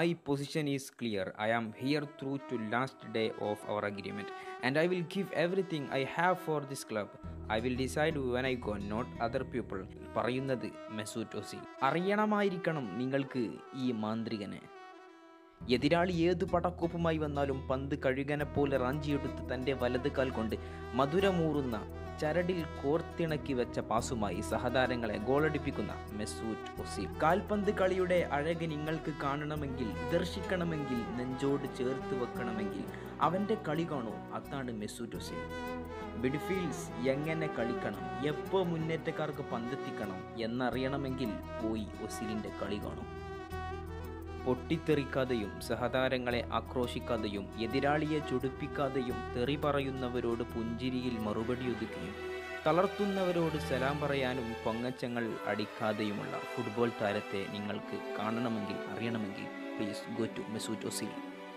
My position is clear. I am here through to last day of our agreement, and I will give everything I have for this club. I will decide when I go, not other people. പറയുന്നത് മെസൂറ്റ് ഒസിൽ അറിയണമായിരിക്കണം നിങ്ങൾക്ക് ഈ മാന്ത്രികനെ എതിരാളി ഏത് പടക്കോപ്പുമായി വന്നാലും പന്ത് കഴുകനെ പോലെ റാഞ്ചിയെടുത്ത് തൻ്റെ വലത് കാൽ കൊണ്ട് മധുരമൂറുന്ന ചരടിൽ കോർത്തിണക്കി വെച്ച പാസുമായി സഹതാരങ്ങളെ ഗോളടിപ്പിക്കുന്ന മെസൂറ്റ് ഒസീൽ കാൽപന്ത് കളിയുടെ അഴക് നിങ്ങൾക്ക് കാണണമെങ്കിൽ ദർശിക്കണമെങ്കിൽ നെഞ്ചോട് ചേർത്ത് വെക്കണമെങ്കിൽ അവൻ്റെ കളി കാണൂ അതാണ് മെസൂറ്റ് ഒസീൽ മിഡ്ഫീൽഡ്സ് എങ്ങനെ കളിക്കണം എപ്പോൾ മുന്നേറ്റക്കാർക്ക് പന്തെത്തിക്കണം എന്നറിയണമെങ്കിൽ പോയി ഒസീലിൻ്റെ കളി കാണും പൊട്ടിത്തെറിക്കാതെയും സഹതാരങ്ങളെ ആക്രോശിക്കാതെയും എതിരാളിയെ ചൊടിപ്പിക്കാതെയും തെറി പറയുന്നവരോട് പുഞ്ചിരിയിൽ മറുപടി ഒതുക്കിയും തളർത്തുന്നവരോട് സലാം പറയാനും പൊങ്ങച്ചങ്ങൾ അടിക്കാതെയുമുള്ള ഫുട്ബോൾ താരത്തെ നിങ്ങൾക്ക് കാണണമെങ്കിൽ അറിയണമെങ്കിൽ please go to Mesut Ozil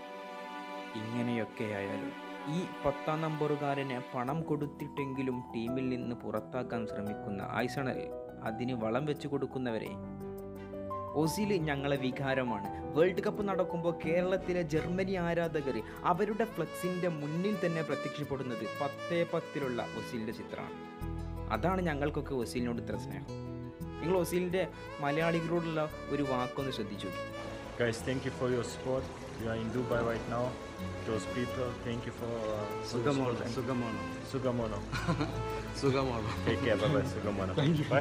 ഇങ്ങനെയൊക്കെയായാലും ഈ പത്താം നമ്പറുകാരന് പണം കൊടുത്തിട്ടെങ്കിലും ടീമിൽ നിന്ന് പുറത്താക്കാൻ ശ്രമിക്കുന്ന ആയിസണൽ അതിന് വളം വെച്ച് കൊടുക്കുന്നവരെ ഒസിൽ ഞങ്ങളെ വികാരമാണ് വേൾഡ് കപ്പ് നടക്കുമ്പോൾ കേരളത്തിലെ ജർമ്മനി ആരാധകർ അവരുടെ ഫ്ലക്സിൻ്റെ മുന്നിൽ തന്നെ പ്രത്യക്ഷപ്പെടുന്നത് പത്തേ പത്തിലുള്ള ഒസിലിൻ്റെ ചിത്രമാണ് അതാണ് ഞങ്ങൾക്കൊക്കെ ഒസിലിനോട് ഇത്ര സ്നേഹം നിങ്ങൾ ഒസിലിൻ്റെ മലയാളികളോടുള്ള ഒരു വാക്കൊന്ന് ശ്രദ്ധിച്ചു നോക്കി Guys, thank you for your support. We are in Dubai right now. Those people, thank you for uh, for the സുഖമാണോ support. സുഖമാണോ Sugamono. സുഖമാണോ Take care. Bye bye, Sugamono. Bye.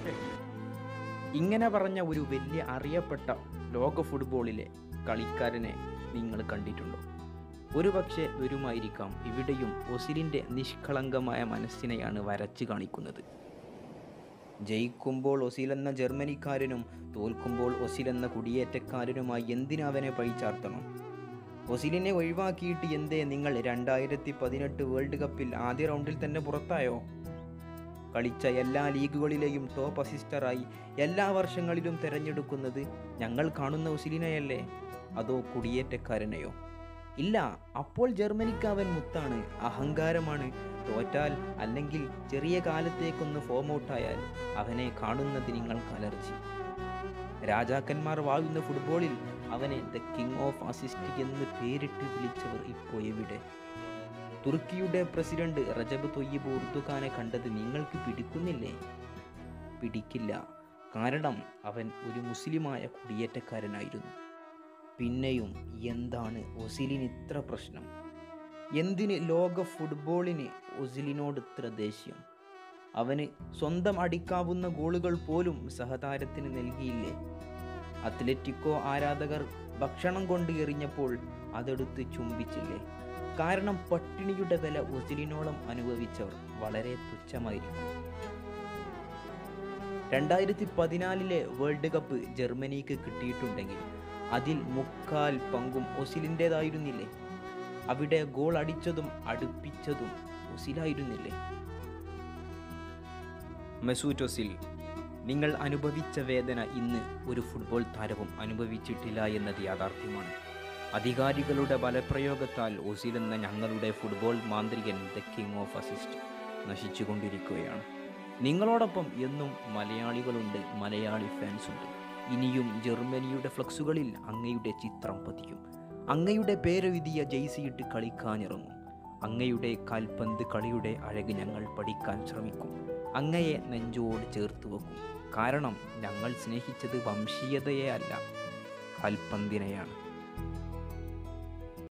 ഇങ്ങനെ പറഞ്ഞ ഒരു വലിയ അറിയപ്പെട്ട ലോക ഫുട്ബോളിലെ കളിക്കാരനെ നിങ്ങൾ കണ്ടിട്ടുണ്ടോ ഒരുപക്ഷെ വരുമായിരിക്കാം ഇവിടെയും ഒസിലിൻ്റെ നിഷ്കളങ്കമായ മനസ്സിനെയാണ് വരച്ച് കാണിക്കുന്നത് ജയിക്കുമ്പോൾ ഒസിൽ എന്ന ജർമ്മനിക്കാരനും തോൽക്കുമ്പോൾ ഒസിൽ എന്ന കുടിയേറ്റക്കാരനുമായി എന്തിനവനെ പഴിച്ചാർത്തണം ഒസിലിനെ ഒഴിവാക്കിയിട്ട് എന്തേ നിങ്ങൾ രണ്ടായിരത്തി പതിനെട്ട് വേൾഡ് കപ്പിൽ ആദ്യ റൗണ്ടിൽ തന്നെ പുറത്തായോ കളിച്ച എല്ലാ ലീഗുകളിലെയും ടോപ്പ് അസിസ്റ്ററായി എല്ലാ വർഷങ്ങളിലും തിരഞ്ഞെടുക്കുന്നത് ഞങ്ങൾ കാണുന്ന ഒസിലിനെയല്ലേ അതോ കുടിയേറ്റക്കാരനെയോ ഇല്ല അപ്പോൾ ജർമ്മനിക്ക് അവൻ മുത്താണ് അഹങ്കാരമാണ് തോറ്റാൽ അല്ലെങ്കിൽ ചെറിയ കാലത്തേക്കൊന്ന് ഫോം ഔട്ടായാൽ അവനെ കാണുന്നത് നിങ്ങൾക്ക് അലർജി രാജാക്കന്മാർ വാഴുന്ന ഫുട്ബോളിൽ അവനെ ദ കിങ് ഓഫ് അസിസ്റ്റ് എന്ന് പേരിട്ട് വിളിച്ചവർ ഇപ്പോൾ എവിടെ തുർക്കിയുടെ പ്രസിഡന്റ് റജബ് തൊയ്യബ് ഉർദുഖാനെ കണ്ടത് നിങ്ങൾക്ക് പിടിക്കുന്നില്ലേ പിടിക്കില്ല കാരണം അവൻ ഒരു മുസ്ലിമായ കുടിയേറ്റക്കാരനായിരുന്നു പിന്നെയും എന്താണ് ഒസിലിന് ഇത്ര പ്രശ്നം എന്തിന് ലോക ഫുട്ബോളിന് ഒസിലിനോട് ഇത്ര ദേഷ്യം അവന് സ്വന്തം അടിക്കാവുന്ന ഗോളുകൾ പോലും സഹതാരത്തിന് നൽകിയില്ലേ അത്ലറ്റിക്കോ ആരാധകർ ഭക്ഷണം കൊണ്ട് എറിഞ്ഞപ്പോൾ അതെടുത്ത് ചുംബിച്ചില്ലേ കാരണം പട്ടിണിയുടെ വില ഒസിലിനോളം അനുഭവിച്ചവർ വളരെ തുച്ഛമായിരിക്കും രണ്ടായിരത്തി പതിനാലിലെ വേൾഡ് കപ്പ് ജർമ്മനിക്ക് കിട്ടിയിട്ടുണ്ടെങ്കിൽ അതിൽ മുക്കാൽ പങ്കും ഒസിലിൻ്റെതായിരുന്നില്ലേ അവിടെ ഗോൾ അടിച്ചതും അടുപ്പിച്ചതും ഒസിലായിരുന്നില്ലേ മെസൂറ്റ് ഒസിൽ നിങ്ങൾ അനുഭവിച്ച വേദന ഇന്ന് ഒരു ഫുട്ബോൾ താരവും അനുഭവിച്ചിട്ടില്ല എന്നത് യാഥാർത്ഥ്യമാണ് അധികാരികളുടെ ബലപ്രയോഗത്താൽ ഒസിൽ എന്ന ഞങ്ങളുടെ ഫുട്ബോൾ മാന്ത്രികൻ ദ കിങ് ഓഫ് അസിസ്റ്റ് നശിച്ചുകൊണ്ടിരിക്കുകയാണ് നിങ്ങളോടൊപ്പം എന്നും മലയാളികളുണ്ട് മലയാളി ഫാൻസ് ഉണ്ട് ഇനിയും ജർമ്മനിയുടെ ഫ്ലക്സുകളിൽ അങ്ങയുടെ ചിത്രം പതിക്കും അങ്ങയുടെ പേരെഴുതിയ ജെയ്സിയിട്ട് കളിക്കാനിറങ്ങും അങ്ങയുടെ കാൽപന്ത് കളിയുടെ അഴക് ഞങ്ങൾ പഠിക്കാൻ ശ്രമിക്കും അങ്ങയെ നെഞ്ചോട് ചേർത്ത് വെക്കും കാരണം ഞങ്ങൾ സ്നേഹിച്ചത് വംശീയതയെ അല്ല കാൽപന്തിനെയാണ്